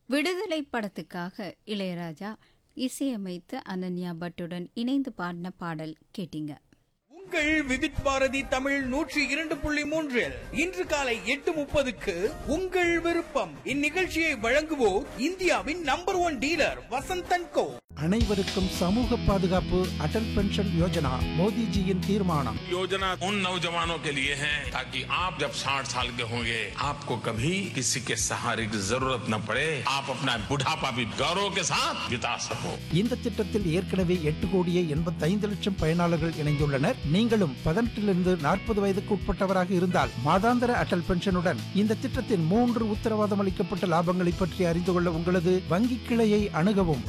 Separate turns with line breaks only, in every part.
விடுதலை படத்துக்காக இளையராஜா இசையமைத்து அனன்யா பட்டுடன் இணைந்து பாடின பாடல் கேட்டீங்க
உங்கள் விவித் பாரதி தமிழ் நூற்றி இரண்டு புள்ளி மூன்றில் இன்று காலை எட்டு முப்பதுக்கு உங்கள் விருப்பம் இந்நிகழ்ச்சியை வழங்குவோர் இந்தியாவின் number one dealer Vasanthan co
அனைவருக்கும் சமூக பாதுகாப்பு அடல் பென்ஷன் யோஜனா மோடிஜியின் தீர்மானம்
योजना उन नौजवानों के लिए है ताकि आप जब 60 साल के होंगे आपको कभी किसी के सहारे की जरूरत न पड़े आप अपना बुढ़ापा भी गौरव के साथ बिता सको
இந்த திட்டத்தில் ஏற்கனவே எட்டு கோடியே எண்பத்தைந்து லட்சம் பயனாளர்கள் இணைந்துள்ளனர் நீங்களும் பதினெட்டிலிருந்து நாற்பது வயதுக்கு உட்பட்டவராக இருந்தால் மாதாந்திர அடல் பென்ஷனுடன் இந்த திட்டத்தின் மூன்று உத்தரவாதம் அளிக்கப்பட்ட லாபங்களை பற்றி அறிந்து கொள்ள உங்களது வங்கி கிளையை அணுகவும்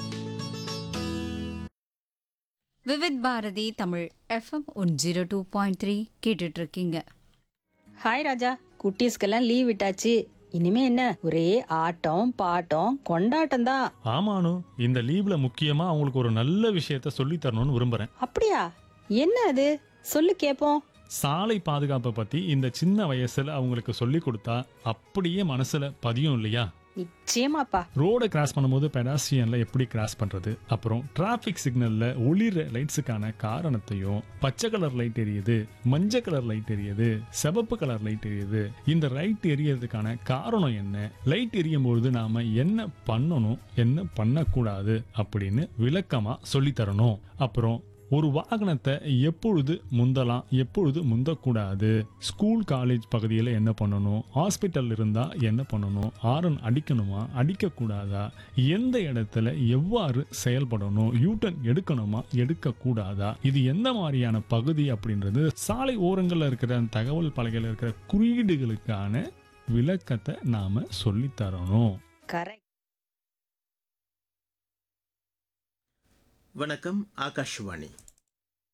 Vividh Bharati Tamil FM one zero two point three கேட்டுட்டு இருக்கீங்க
ஹாய் ராஜா குட்டீஸ்க்கெல்லாம் லீவ் விட்டாச்சு இனிமே என்ன ஒரே ஆட்டம் பாட்டம் கொண்டாட்டம் தான்
ஆமானு இந்த லீவ்ல முக்கியமா அவங்களுக்கு ஒரு நல்ல விஷயத்த சொல்லி தரணும்னு விரும்புறேன்
அப்படியா என்ன அது சொல்லு கேப்போம்
சாலை பாதுகாப்பை பத்தி இந்த சின்ன வயசுல அவங்களுக்கு சொல்லி கொடுத்தா அப்படியே மனசுல பதியும் இல்லையா
நிச்சயமாப்பா
ரோடை கிராஸ் பண்ணும்போது பெடாசியன்ல எப்படி கிராஸ் பண்றது அப்புறம் டிராஃபிக் சிக்னல்ல ஒளிர லைட்ஸுக்கான காரணத்தையும் பச்சை கலர் லைட் எரியுது மஞ்சள் கலர் லைட் எரியுது சிவப்பு கலர் லைட் எரியுது இந்த லைட் எரியறதுக்கான காரணம் என்ன லைட் எரியும் பொழுது நாம என்ன பண்ணணும் என்ன பண்ணக்கூடாது அப்படின்னு விளக்கமா சொல்லி தரணும் அப்புறம் ஒரு வாகனத்தை எப்பொழுது முந்தலாம் எப்பொழுது முந்தக்கூடாது ஸ்கூல் காலேஜ் பகுதியில் என்ன பண்ணணும் ஹாஸ்பிட்டல் இருந்தால் என்ன பண்ணணும் ஆரன் அடிக்கணுமா அடிக்கக்கூடாதா எந்த இடத்துல எவ்வாறு செயல்படணும் யூட்டன் எடுக்கணுமா எடுக்கக்கூடாதா இது எந்த மாதிரியான பகுதி அப்படின்றது சாலை ஓரங்களில் இருக்கிற அந்த தகவல் பலகையில் இருக்கிற குறியீடுகளுக்கான விளக்கத்தை நாம சொல்லித் தரணும்
கரெக்ட்
வணக்கம் ஆகாஷ்வாணி